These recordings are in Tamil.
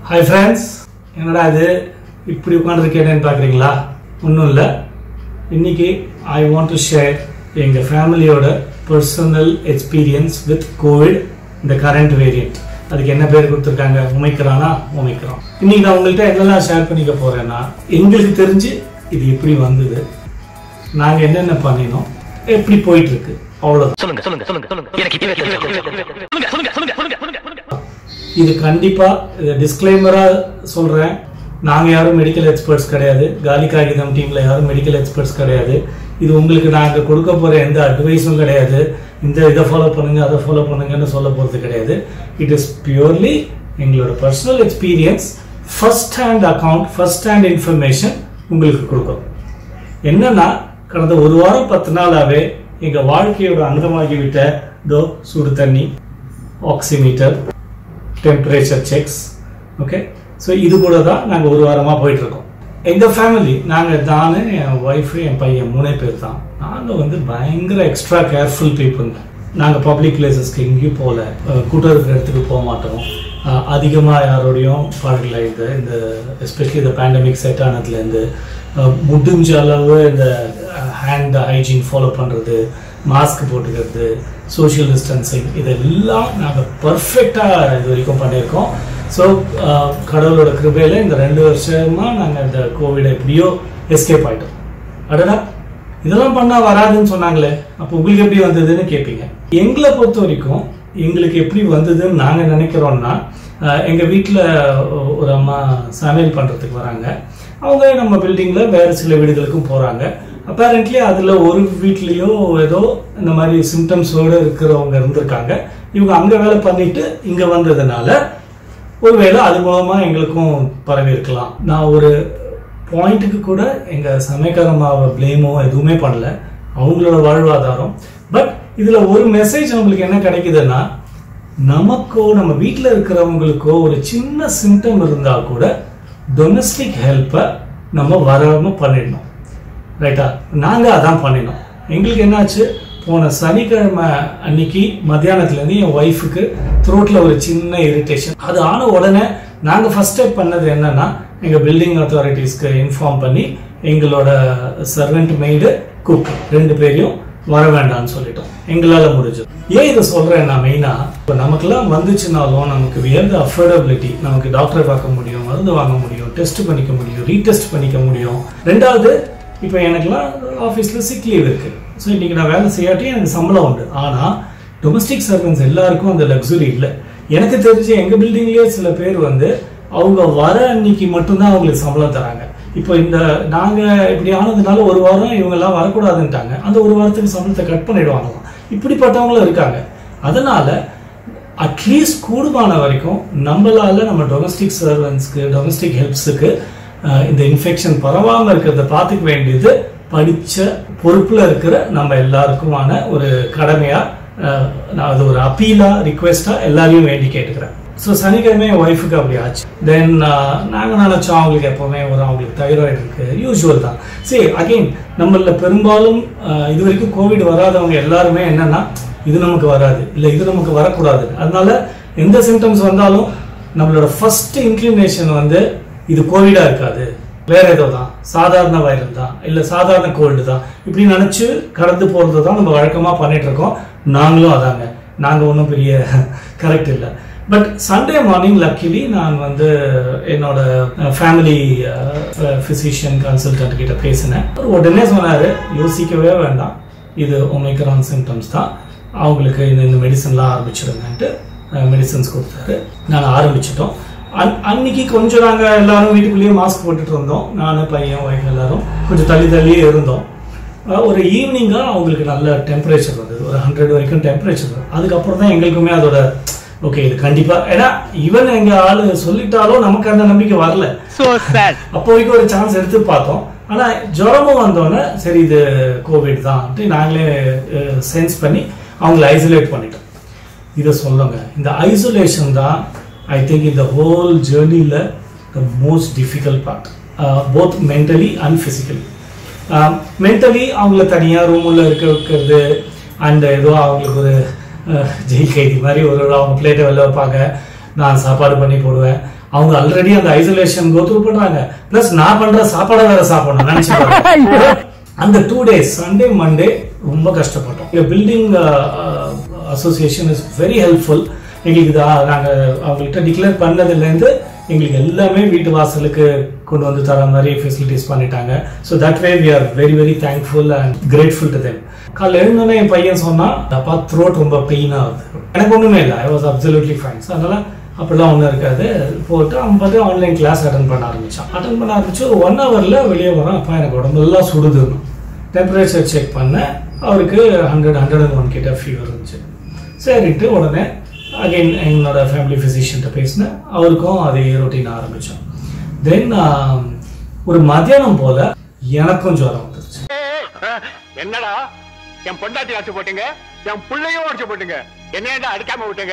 ஹாய் ஃப்ரெண்ட்ஸ் என்னடா இது இப்படி உட்காந்துருக்கேன்னு பார்க்குறீங்களா ஒன்றும் இல்லை இன்னைக்கு ஐ வாண்ட் டு ஷேர் எங்கள் ஃபேமிலியோட பர்சனல் எக்ஸ்பீரியன்ஸ் வித் கோவிட் இந்த கரண்ட் வேரியண்ட் அதுக்கு என்ன பேர் கொடுத்துருக்காங்க உமைக்கிறானா உமைக்கிறோம் இன்னைக்கு நான் உங்கள்கிட்ட என்னெல்லாம் ஷேர் பண்ணிக்க போறேன்னா எங்களுக்கு தெரிஞ்சு இது எப்படி வந்தது நாங்கள் என்னென்ன பண்ணினோம் எப்படி போயிட்டு இருக்கு அவ்வளோதான் சொல்லுங்க சொல்லுங்க சொல்லுங்க சொல்லுங்க எனக்கு இப்பவே தெரியும். சொல்லுங்க சொல்லுங்க சொல்லுங்க சொல்லுங்க சொல்லுங்க சொல்லுங்க இது கண்டிப்பா இது டிஸ்க்ளைமரா சொல்றேன் நாங்க யாரும் மெடிக்கல் எக்ஸ்பர்ட்ஸ் கிடையாது காலி காகிதம் டீம்ல யாரும் மெடிக்கல் எக்ஸ்பர்ட்ஸ் கிடையாது இது உங்களுக்கு நாங்க கொடுக்க போற எந்த அட்வைஸும் கிடையாது இந்த இதை ஃபாலோ பண்ணுங்க அதை ஃபாலோ பண்ணுங்கன்னு சொல்ல போறது கிடையாது இட் இஸ் பியூர்லி எங்களோட personal experience first hand account first hand information உங்களுக்கு கொடுக்கும் என்னன்னா கடந்த ஒரு வாரம் பத்து நாளாவே எங்க வாழ்க்கையோட அங்கமாகிவிட்ட தோ சுடு தண்ணி oximeter temperature checks okay so இது கூட தான் நாங்கள் ஒரு வாரமாக போயிட்டு இருக்கோம் எங்கள் ஃபேமிலி நாங்கள் நான் என் ஒய்ஃபு என் பையன் மூணே பேர் தான் நாங்கள் வந்து பயங்கர எக்ஸ்ட்ரா கேர்ஃபுல் பீப்புள் நாங்கள் பப்ளிக் பிளேசஸ்க்கு எங்கேயும் போகல அஹ் கூட்டம் இருக்கிற இடத்துக்கு போக மாட்டோம் அதிகமாக யாரோடையும் பழகல இந்த இந்த எஸ்பெஷலி இந்த பேண்டமிக் செட் ஆனதுலேருந்து அஹ் முடிஞ்ச அளவு இந்த ஹேண்ட் ஹைஜீன் ஃபாலோ பண்ணுறது மாஸ்க் போட்டுக்கிறது சோஷியல் டிஸ்டன்சிங் இதெல்லாம் நாங்கள் பர்ஃபெக்டாக இது வரைக்கும் பண்ணியிருக்கோம் ஸோ கடவுளோட கிருபையில் இந்த ரெண்டு வருஷமாக நாங்கள் இந்த கோவிடை எப்படியோ எஸ்கேப் ஆயிட்டோம் அடடா இதெல்லாம் பண்ணால் வராதுன்னு சொன்னாங்களே அப்போ உங்களுக்கு எப்படி வந்ததுன்னு கேட்பீங்க எங்களை பொறுத்த வரைக்கும் எங்களுக்கு எப்படி வந்ததுன்னு நாங்கள் நினைக்கிறோம்னா அஹ், எங்க வீட்டில் ஒரு அம்மா சமையல் பண்ணுறதுக்கு வராங்க அவங்க நம்ம பில்டிங்கில் வேறு சில வீடுகளுக்கும் போகிறாங்க அப்பேரண்ட்லி அதில் ஒரு வீட்லேயோ ஏதோ இந்த மாதிரி சிம்டம்ஸோடு இருக்கிறவங்க இருந்திருக்காங்க இவங்க அங்கே வேலை பண்ணிட்டு இங்கே வந்ததுனால ஒருவேளை அது மூலமாக எங்களுக்கும் பரவி இருக்கலாம் நான் ஒரு பாயிண்ட்டுக்கு கூட எங்கள் சமயக்காரமாவை ப்ளேமோ எதுவுமே பண்ணல அவங்களோட வாழ்வாதாரம் பட் இதில் ஒரு மெசேஜ் அவங்களுக்கு என்ன கிடைக்குதுன்னா நமக்கோ நம்ம வீட்டில் இருக்கிறவங்களுக்கோ ஒரு சின்ன சிம்டம் இருந்தால் கூட டொமஸ்டிக் ஹெல்ப்பை நம்ம வராமல் பண்ணிடணும் ரைட்டா நாங்கள் அதான் பண்ணினோம் எங்களுக்கு என்னாச்சு போன சனிக்கிழமை அன்னைக்கு மத்தியானத்துலேருந்து என் ஒய்ஃபுக்கு த்ரோட்டில் ஒரு சின்ன இரிட்டேஷன் அது ஆன உடனே நாங்கள் ஃபர்ஸ்ட் ஸ்டெப் பண்ணது என்னன்னா எங்கள் பில்டிங் அத்தாரிட்டிஸ்க்கு இன்ஃபார்ம் பண்ணி எங்களோட சர்வெண்ட் மெய்டு குக் ரெண்டு பேரையும் வர வேண்டாம்னு சொல்லிட்டோம் எங்களால் முடிஞ்சது ஏன் இதை சொல்கிறேன் நான் மெயினாக இப்போ நமக்கெல்லாம் வந்துச்சுனாலும் நமக்கு வியர்ந்த அஃபோர்டபிலிட்டி நமக்கு டாக்டரை பார்க்க முடியும் மருந்து வாங்க முடியும் டெஸ்ட் பண்ணிக்க முடியும் ரீடெஸ்ட் பண்ணிக்க முடியும் ரெண்டாவது இப்போ எனக்குலாம் ஆஃபீஸில் சிக் லீவ் இருக்குது ஸோ இன்றைக்கி நான் வேலை செய்யாட்டி எனக்கு சம்பளம் உண்டு ஆனால் டொமஸ்டிக் சர்வன்ஸ் எல்லாருக்கும் அந்த லக்ஸுரி இல்லை எனக்கு தெரிஞ்சு எங்கள் பில்டிங்லேயே சில பேர் வந்து அவங்க வர அன்னைக்கு மட்டும்தான் அவங்களுக்கு சம்பளம் தராங்க இப்போ இந்த நாங்கள் இப்படி ஆனதுனால ஒரு வாரம் இவங்கெல்லாம் வரக்கூடாதுன்ட்டாங்க அந்த ஒரு வாரத்துக்கு சம்பளத்தை கட் பண்ணிடுவாங்களாம் இப்படிப்பட்டவங்களும் இருக்காங்க அதனால அட்லீஸ்ட் கூடுமான வரைக்கும் நம்மளால நம்ம டொமஸ்டிக் சர்வன்ஸ்க்கு டொமஸ்டிக் ஹெல்ப்ஸுக்கு இந்த இன்ஃபெக்ஷன் பரவாமல் இருக்கிறத பார்த்துக்க வேண்டியது படித்த பொறுப்பில் இருக்கிற நம்ம எல்லாருக்குமான ஒரு கடமையாக நான் அது ஒரு அப்பீலாக ரிக்வெஸ்ட்டாக எல்லாரையும் வேண்டி கேட்டுக்கிறேன் ஸோ சனிக்கிழமை என் ஒய்ஃபுக்கு அப்படி ஆச்சு தென் நாங்கள் நினச்சோம் அவங்களுக்கு எப்போவுமே ஒரு அவங்களுக்கு தைராய்டு இருக்குது யூஸ்வல் தான் சரி அகெயின் நம்மள பெரும்பாலும் அஹ், இது வரைக்கும் கோவிட் வராதவங்க எல்லாருமே என்னன்னா இது நமக்கு வராது இல்லை இது நமக்கு வரக்கூடாது அதனால எந்த சிம்டம்ஸ் வந்தாலும் நம்மளோட ஃபர்ஸ்ட் இன்க்ளினேஷன் வந்து இது கோவிடா இருக்காது வேற ஏதோ தான் சாதாரண வைரல் தான் இல்லை சாதாரண கோல்டு தான் இப்படி நினச்சி கடந்து போகிறது தான் நம்ம வழக்கமாக பண்ணிட்டு இருக்கோம் நாங்களும் அதாங்க நாங்கள் ஒன்றும் பெரிய கரெக்ட் இல்லை பட் சண்டே மார்னிங் லக்கிலி நான் வந்து என்னோட ஃபேமிலி ஃபிசிஷியன் கன்சல்டன்ட் கிட்ட பேசினேன் அவர் உடனே சொன்னார் யோசிக்கவே வேண்டாம் இது ஒமைக்ரான் சிம்டம்ஸ் தான் அவங்களுக்கு இந்த இந்த மெடிசன்லாம் ஆரம்பிச்சிடுங்கன்ட்டு மெடிசன்ஸ் கொடுத்தாரு நாங்கள் ஆரம்பிச்சிட்டோம் அன் அன்னைக்கு கொஞ்சம் நாங்கள் எல்லாரும் வீட்டுக்குள்ளேயே மாஸ்க் போட்டுட்டு இருந்தோம் நான் பையன் ஒய்ஃப் எல்லாரும் கொஞ்சம் தள்ளி தள்ளியே இருந்தோம் அஹ் ஒரு ஈவினிங்காக அவங்களுக்கு நல்ல டெம்பரேச்சர் வந்தது ஒரு ஹண்ட்ரட் வரைக்கும் டெம்பரேச்சர் வரும் அதுக்கப்புறம் தான் எங்களுக்குமே அதோட ஓகே இது கண்டிப்பாக ஏன்னா ஈவன் எங்கள் ஆள் சொல்லிட்டாலும் நமக்கு அந்த நம்பிக்கை வரல So sad. அப்போ வரைக்கும் ஒரு சான்ஸ் எடுத்து பார்த்தோம் ஆனால் ஜுரமும் வந்தோடனே சரி இது கோவிட் தான் நாங்களே சென்ஸ் பண்ணி அவங்கள ஐசோலேட் பண்ணிட்டோம் இதை சொல்லுங்க இந்த ஐசோலேஷன் தான் ஐ திங்க் இந்த ஹோல் ஜேர்னியில் the most difficult part both mentally and physically mentally அவங்கள தனியாக ரூமில் இருக்க வைக்கிறது அண்ட் ஏதோ அவங்களுக்கு ஒரு அஹ், ஜெயில் கைதி மாதிரி ஒரு ஒரு அவங்க பிளேட்டை வெளில வைப்பாங்க நான் சாப்பாடு பண்ணி போடுவேன் அவங்க ஆல்ரெடி அந்த ஐசோலேஷன் கோத்ரூ பண்றாங்க பிளஸ் நான் பண்ற சாப்பாடை வேற சாப்பிடணும் நினைச்சு பாருங்க. அந்த டூ டேஸ் சண்டே மண்டே ரொம்ப கஷ்டப்பட்டோம் building association is very helpful எங்களுக்கு இது ஆ- நாங்க அவங்கள்ட்ட டிக்ளேர் பண்ணதுலேருந்து எங்களுக்கு எல்லாமே வீட்டு வாசலுக்கு கொண்டு வந்து தர மாதிரி ஃபெசிலிட்டிஸ் பண்ணிட்டாங்க so that way we are very very thankful and grateful to them காலைல எழுந்தோடனே என் பையன் சொன்னா அப்பா த்ரோட் ரொம்ப பெயினாக ஆகுது எனக்கு ஒன்றுமே இல்லை I was absolutely fine so அதனால அப்படிலாம் ஒன்றும் இருக்காது போட்டு அவன் பார்த்து ஆன்லைன் கிளாஸ் அட்டன் பண்ண ஆரம்பிச்சான் அட்டன் பண்ண ஆரம்பிச்சு ஒரு ஒன் ஹவரில் வெளியே வரான் அப்பா எனக்கு உடம்பெல்லாம் சுடுதுன்னு டெம்பரேச்சர் செக் பண்ணேன் அவருக்கு ஹண்ட்ரட் ஹண்ட்ரட் அண்ட் ஒன் கிட்ட ஃபீவர் இருந்துச்சு சரின்ட்டு உடனே அகைன் என்னோட ஃபேமிலி ஃபிசிஷியன்ட்ட பேசினேன் அவருக்கும் அதே ரொட்டீன் ஆரம்பித்தோம் தென் ஒரு மத்தியானம் போல் எனக்கும் ஜுரம் வந்துருச்சு என்னடா என் பொண்டாட்டி அடிச்சு போட்டீங்க என் பிள்ளையும் அடிச்சு போட்டீங்க என்ன அடிக்காம விட்டீங்க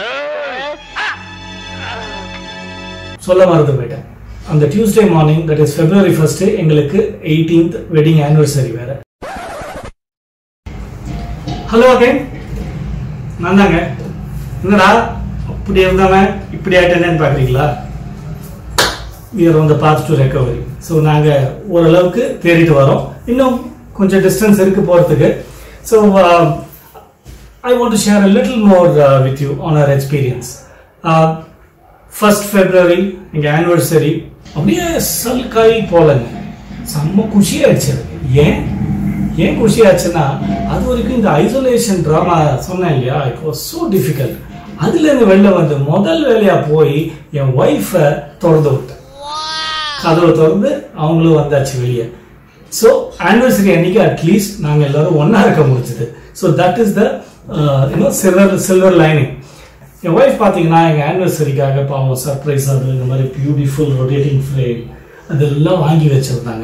சொல்ல மறந்து போயிட்டேன் அந்த Tuesday morning that is February first எங்களுக்கு எயிட்டீன்த் வெட்டிங் ஆனிவர்சரி வேற ஹலோ அகைன் நான் தாங்க என்னடா அப்படி இருந்தவன் இப்படி ஆயிட்டேன்னு பார்க்குறீங்களா we are on the path to recovery so நாங்கள் ஓரளவுக்கு தேறிட்டு வரோம் இன்னும் கொஞ்சம் டிஸ்டன்ஸ் இருக்கு போகிறதுக்கு so I want to share a little more with you on our experience first February எங்கள் ஆனிவர்சரி அப்படியே சல்காய் போலங்க செம்ம குஷியாயிடுச்சு எனக்கு ஏன் ஏன் குஷியாச்சுன்னா அது வரைக்கும் இந்த ஐசோலேஷன் ட்ராமா சொன்னேன் இல்லையா இட் வாஸ் ஸோ டிஃபிகல்ட் அதுலேருந்து வெளில வந்து முதல் வேலையாக போய் என் ஒய்ஃபை திறந்து விட்டேன் கதவை திறந்து அவங்களும் வந்தாச்சு வெளியே ஸோ ஆனிவர்சரி அன்னைக்கு அட்லீஸ்ட் நாங்கள் எல்லாரும் ஒன்றா இருக்க முடிஞ்சது so that is the you know silver silver lining என் ஒய்ஃப் பார்த்தீங்கன்னா எங்கள் ஆனிவர்சரிக்காக பாவம் சர்ப்ரைஸ் அது இந்த மாதிரி பியூட்டிஃபுல் ரொட்டேட்டிங் ஃப்ரேம் அதெல்லாம் வாங்கி வச்சுருந்தாங்க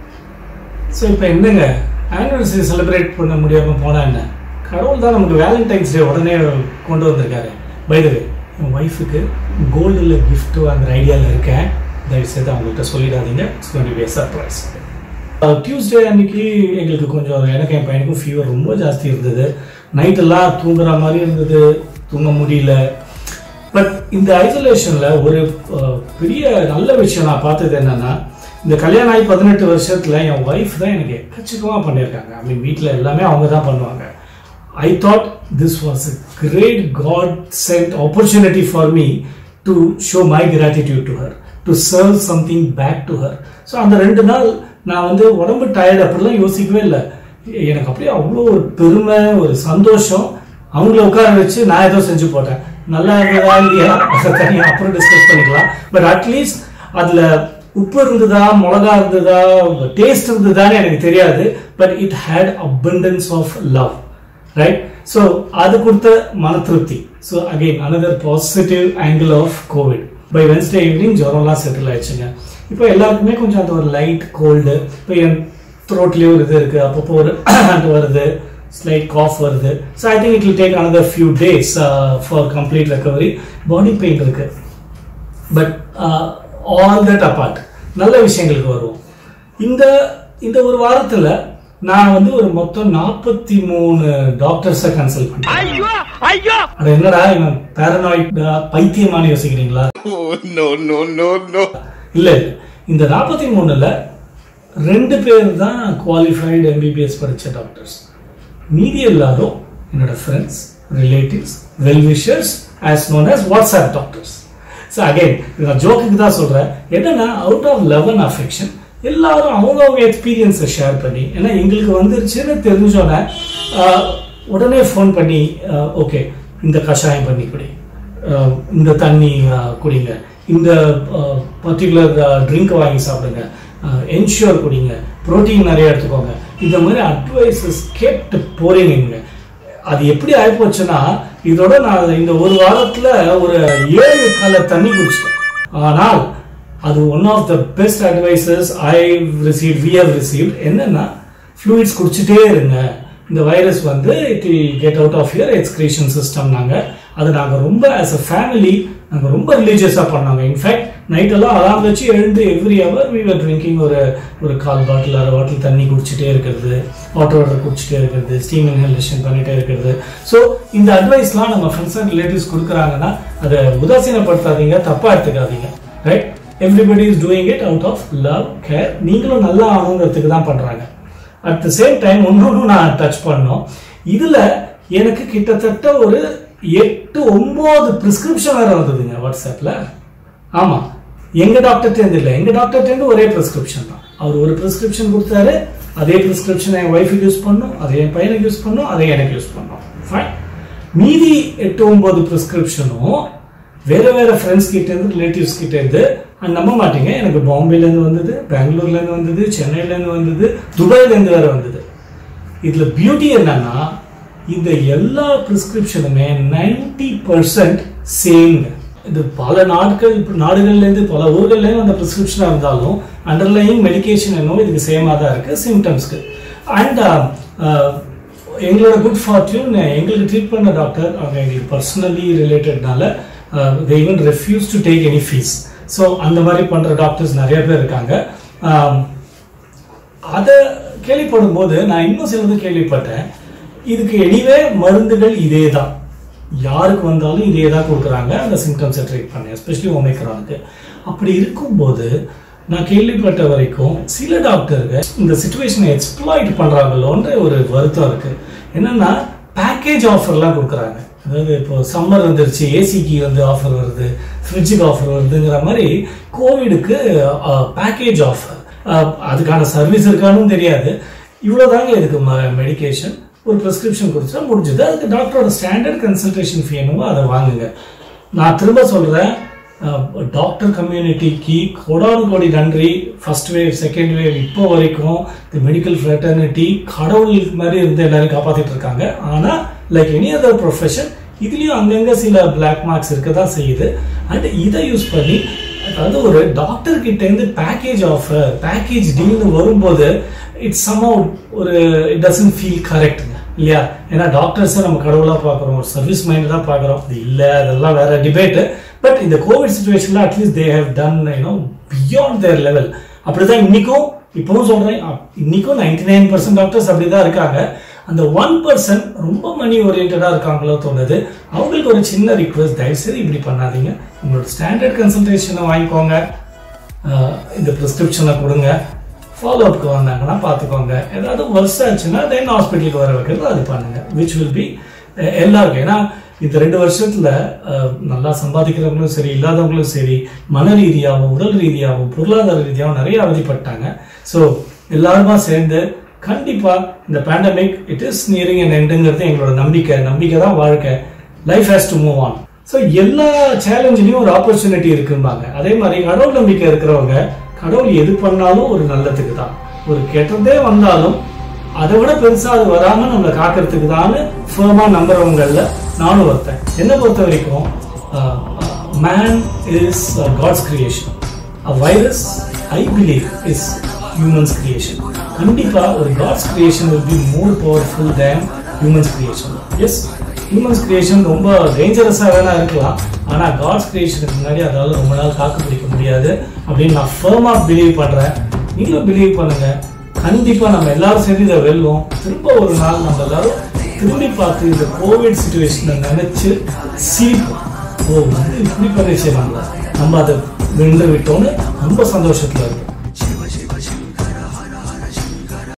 ஸோ இப்போ என்னங்க ஆனிவர்சரி செலிப்ரேட் பண்ண முடியாமல் போனா என்ன கடவுள் தான் நமக்கு வேலண்டைன்ஸ் டே உடனே கொண்டு வந்திருக்காரு பைதவே என் ஒய்ஃபுக்கு கோல்டில் gift வாங்குற ஐடியாவில் இருக்கேன் தயவு செய்து அவங்கள்ட்ட சொல்லிடாதீங்க it's going to be surprise Tuesday அன்னைக்கு எங்களுக்கு கொஞ்சம் எனக்கு என் பையனுக்கும் ஃபீவர் ரொம்ப ஜாஸ்தி இருந்தது நைட்டெல்லாம் தூங்குற மாதிரி இருந்தது தூங்க முடியல பட் இந்த ஐசோலேஷன்ல ஒரு அஹ், பெரிய நல்ல விஷயம் நான் பார்த்தது என்னன்னா இந்த கல்யாணம் ஆகி பதினெட்டு வருஷத்துல என் ஒய்ஃப் தான் எனக்கு எக்கச்சக்கமா பண்ணியிருக்காங்க ஐ மீன் வீட்டில் எல்லாமே அவங்க தான் பண்ணுவாங்க I thought this was a great God sent opportunity for me to show my gratitude to her to serve something back to her so அந்த ரெண்டு நாள் நான் வந்து உடம்பு டயர்ட் அப்படிலாம் யோசிக்கவே இல்லை எனக்கு அப்படியே அவ்வளோ ஒரு பெருமை ஒரு சந்தோஷம் அவங்கள உட்கார வச்சு நான் ஏதோ செஞ்சு போட்டேன் நல்லா இருந்ததா இல்லையா அதை தனியா அப்புறம் டிஸ்கஸ் பண்ணிக்கலாம் பட் அட்லீஸ்ட் அதுல உப்பு இருந்ததா மிளகா இருந்ததா டேஸ்ட் இருந்ததான்னு எனக்கு தெரியாது but it had abundance of love right so அது கொடுத்த மன திருப்தி so again another positive angle of Covid by Wednesday evening ஜுரம்லாம் செட்டில் ஆயிடுச்சுங்க இப்போ எல்லாருக்குமே கொஞ்சம் அந்த ஒரு லைட் கோல்டு இப்போ என் த்ரோட்லேயும் ஒரு இது இருக்குது அப்பப்போ ஒரு அது வருது ஸ்லைட் காஃப் வருது so I think it will take another few days for complete recovery body pain இருக்கு பட் ஆல் தட் அப்பார்ட் நல்ல விஷயங்களுக்கு வருவோம் இந்த இந்த ஒரு வாரத்தில் நான் வந்து ஒரு மொத்தம் நாற்பத்தி மூணு டாக்டர்ஸை கன்சல்ட் பண்ணேன் ஐயோ ஐயோ அது என்னடா இவன் பேரனாய்டா பைத்தியமானு யோசிக்கிறீங்களா no, no, no, no. இல்ல இல்ல இந்த நாற்பத்தி மூணுல ரெண்டு பேர் தான் குவாலிஃபைடு எம்பிபிஎஸ் படிச்ச டாக்டர்ஸ் மீதி எல்லாரும் என்னோட friends relatives wellwishers as known as WhatsApp doctors so again நான் ஜோக்குக்கு தான் சொல்றேன் என்னன்னா அவுட் ஆஃப் லெவன் அஃபெக்ஷன் எல்லாரும் அவங்க அவங்க எக்ஸ்பீரியன்ஸை ஷேர் பண்ணி ஏன்னா எங்களுக்கு வந்துருச்சுன்னு தெரிஞ்சோன்னே ஆஹ், உடனே ஃபோன் பண்ணி ஓகே இந்த கஷாயம் பண்ணி குடி ஆஹ், இந்த தண்ணி ஆஹ், குடிங்க இந்த பர்டிகுலர் ட்ரிங்க் வாங்கி சாப்பிடுங்க என்ஷூர் குடிங்க புரோட்டீன் நிறைய எடுத்துக்கோங்க இந்த மாதிரி அட்வைசஸ் கேட்டு போறீங்க அது எப்படி ஆயிப்போச்சுன்னா இதோட நான் இந்த ஒரு வாரத்துல ஒரு ஏழு கால தண்ணி குடிச்சிட்டேன் ஆனால் அது one of the best advices I receive we have receive என்னன்னா ஃப்ளூயிட்ஸ் குடிச்சிட்டே இருங்க இந்த வைரஸ் வந்து it get out of your excretion system நாங்க அது நாங்க ரொம்ப ஆஸ் அ ஃபேமிலி நாங்க ரொம்ப ரிலீஜியஸா பண்ணாங்க இன்ஃபேக்ட் நைட்டெல்லாம் அலாம் வச்சு எழுந்து every hour we were drinking ஒரு ஒரு கால் பாட்டில் அரை பாட்டில் தண்ணி குடிச்சிட்டே இருக்கிறது வாட்டர் வாட்டர் குடிச்சிட்டே இருக்கிறது ஸ்டீம் இன்ஹலேஷன் பண்ணிட்டே இருக்கிறது ஸோ இந்த அட்வைஸ்லாம் நம்ம ஃப்ரெண்ட்ஸ் அண்ட் ரிலேட்டிவ்ஸ் கொடுக்குறாங்கன்னா அதை உதாசீனப்படுத்தாதீங்க தப்பாக எடுத்துக்காதீங்க right everybody is doing it out of love care நீங்களும் நல்லா ஆகணுங்கிறதுக்கு தான் பண்ணுறாங்க அட் த சேம் டைம் இன்னொன்று நான் டச் பண்ணோம் இதில் எனக்கு கிட்டத்தட்ட ஒரு எட்டு ஒன்பது ப்ரிஸ்கிரிப்ஷன் வேற வந்ததுங்க வாட்ஸ்அப்பில் ஆமாம் எங்கள் டாக்டர்கிட்ட இல்லை எங்கள் டாக்டர்கிட்ட ஒரே ப்ரிஸ்கிரிப்ஷன் தான் அவர் ஒரு ப்ரிஸ்கிரிப்ஷன் கொடுத்தாரு அதே ப்ரிஸ்கிரிப்ஷன் என் ஒய்ஃபுக்கு யூஸ் பண்ணும் அதே என் பையனுக்கு யூஸ் பண்ணும் அதே எனக்கு யூஸ் பண்ணும் ஃபைன் மீதி எட்டு ஒன்பது ப்ரிஸ்கிரிப்ஷனும் வேற வேற ஃப்ரெண்ட்ஸ் கிட்ட இருந்து ரிலேட்டிவ்ஸ் கிட்ட இருந்து அண்ட் நம்ப மாட்டீங்க எனக்கு பாம்பேல இருந்து வந்தது பெங்களூர்ல இருந்து வந்தது சென்னையில இருந்து வந்தது துபாயில இருந்து வேற வந்தது இதுல பியூட்டி என்னன்னா இந்த எல்லா பிரிஸ்கிரிப்ஷனுமே நைன்டி பர்சன்ட் சேம்ங்க இது பல நாட்கள் நாடுகள்ல இருந்து பல ஊர்கள்ல இருந்து அந்த பிரிஸ்கிரிப்ஷனா இருந்தாலும் அண்டர்லைங் மெடிகேஷன் என்னவோ இதுக்கு சேமா தான் இருக்கு சிம்டம்ஸ்க்கு அண்ட் எங்களோட குட் ஃபார்ச்சூன் எங்களுக்கு ட்ரீட் பண்ண டாக்டர் அவங்க எங்களுக்கு பர்சனலி ரிலேட்டட்னால they even refuse to take any fees so அந்த மாதிரி பண்ணுற டாக்டர்ஸ் நிறைய பேர் இருக்காங்க ஆம், அதை கேள்விப்படும் போது நான் இன்னும் சிலது கேள்விப்பட்டேன் இதுக்கு எனிவே மருந்துகள் இதே தான் யாருக்கு வந்தாலும் இதே தான் கொடுக்குறாங்க அந்த சிம்டம்ஸை ட்ரீட் பண்ண எஸ்பெஷலி ஒமைக்ரானுக்கு அப்படி இருக்கும்போது நான் கேள்விப்பட்ட வரைக்கும் சில டாக்டர்கள் இந்த சுச்சுவேஷனை எக்ஸ்ப்ளாய்ட் பண்ணுறாங்களோன்ற ஒரு வருத்தம் இருக்கு என்னன்னா பேக்கேஜ் ஆஃபர்லாம் கொடுக்குறாங்க அதாவது இப்போ சம்மர் வந்துருச்சு ஏசிக்கு வந்து ஆஃபர் வருது ஃப்ரிட்ஜுக்கு ஆஃபர் வருதுங்கிற மாதிரி கோவிடுக்கு பேக்கேஜ் ஆஃபர் அதுக்கான சர்வீஸ் இருக்கான்னு தெரியாது இவ்வளோதாங்க இதுக்கு மெடிகேஷன் ஒரு ப்ரிஸ்கிரிப்ஷன் கொடுத்தா முடிஞ்சது அதுக்கு டாக்டரோட ஸ்டாண்டர்ட் கன்சல்டேஷன் ஃபீ என்னவோ அதை வாங்குங்க நான் திரும்ப சொல்கிறேன் டாக்டர் கம்யூனிட்டிக்கு கோடானு கோடி நன்றி ஃபர்ஸ்ட் வேவ் செகண்ட் வேவ் இப்போ வரைக்கும் இந்த மெடிக்கல் ஃப்ரெட்டர்னிட்டி கடவுள் மாதிரி இருந்து எல்லாரும் காப்பாத்திட்டு இருக்காங்க ஆனால் லைக் எனி அதர் ப்ரொஃபஷன் இதுலேயும் அங்கங்கே சில பிளாக் மார்க்ஸ் இருக்க தான் செய்யுது அண்ட் இதை யூஸ் பண்ணி அதாவது ஒரு டாக்டர் கிட்ட இருந்து பேக்கேஜ் ஆஃபர் பேக்கேஜ் டீல்னு வரும்போது இட்ஸ் சம் ஒரு இட் டசன்ட் ஃபீல் கரெக்ட்ங்க இல்லையா ஏன்னா டாக்டர்ஸை நம்ம கடவுளாக பார்க்குறோம் ஒரு சர்வீஸ் மைண்ட் தான் பார்க்குறோம் அது இல்லை அதெல்லாம் வேற டிபேட்டு பட் இந்த கோவிட் சுச்சுவேஷனில் at least they have done you know beyond their level அப்படிதான் இன்னைக்கும் இப்பவும் சொல்றேன் அ- இன்னைக்கும் நைன்டி நைன் பர்சன்ட் டாக்டர்ஸ் அப்படிதான் இருக்காங்க அந்த ஒன் பர்சன்ட் ரொம்ப மணி ஓரியன்டா இருக்காங்களோ தோணுது அவங்களுக்கு ஒரு சின்ன ரிக்வஸ்ட் தயவுசெய்து இப்படி பண்ணாதீங்க உங்களோட ஸ்டாண்டர்ட் கன்சல்டேஷனை வாங்கிக்கோங்க அஹ் இந்த ப்ரிஸ்கிரிப்ஷனை கொடுங்க ஃபாலோ அப்க்கு வந்தாங்கன்னா பார்த்துக்கோங்க ஏதாவது ஒர்ஸ் ஆச்சுன்னா தென் ஹாஸ்பிட்டலுக்கு வர வைக்கிறது அது பண்ணுங்க விச் வில் பி எல்லாருக்கும் ஏன்னா இந்த ரெண்டு வருஷத்துல அஹ், நல்லா சம்பாதிக்கிறவங்களும் சரி இல்லாதவங்களும் சரி மன ரீதியாகவும் உடல் ரீதியாகவும் பொருளாதார ரீதியாகவும் நிறைய அவதிப்பட்டாங்க ஸோ எல்லாருமா சேர்ந்து கண்டிப்பா இந்த pandemic it is nearing and எண்டுங்கிறது எங்களோட நம்பிக்கை நம்பிக்கை தான் வாழ்க்கை life has to move on so எல்லா சேலஞ்சிலையும் ஒரு ஆப்பர்ச்சுனிட்டி இருக்கும்பாங்க அதே மாதிரி கடவுள் நம்பிக்கை இருக்கிறவங்க கடவுள் எது பண்ணாலும் ஒரு நல்லதுக்கு தான் ஒரு கெட்டதே வந்தாலும் அதை விட பெருசா அது வராம நம்மளை காக்கிறதுக்கு தான் ஃபேமா நம்புறவங்கல்ல நானும் ஒருத்தன் என்ன பொறுத்த வரைக்கும் man is God's creation a virus i believe is humans creation கண்டிப்பா ஒரு God's creation will be more powerful than humans creation yes humans creation ரொம்ப டேஞ்சரஸா வேணா இருக்கலாம் ஆனா காட்ஸ் கிரியேஷனுக்கு முன்னாடி அதால ரொம்ப நாள் தாக்கு பிடிக்க முடியாது அப்படின்னு நான் ஃபர்மா பிலீவ் பண்றேன் நீங்களும் பிலீவ் பண்ணுங்க கண்டிப்பா நம்ம எல்லாரும் சேர்ந்து இதை வெல்வோம் திரும்ப ஒரு நாள் நம்ம எல்லாரும் திரும்பி பார்த்து இந்த கோவிட் சுச்சுவேஷனை நினைச்சு சிரிப்போம் ஓ வந்து இப்படி பண்ணிச்சு நம்ம நம்ம அதை வென்று விட்டோம்னு ரொம்ப சந்தோஷத்துல இருக்கும்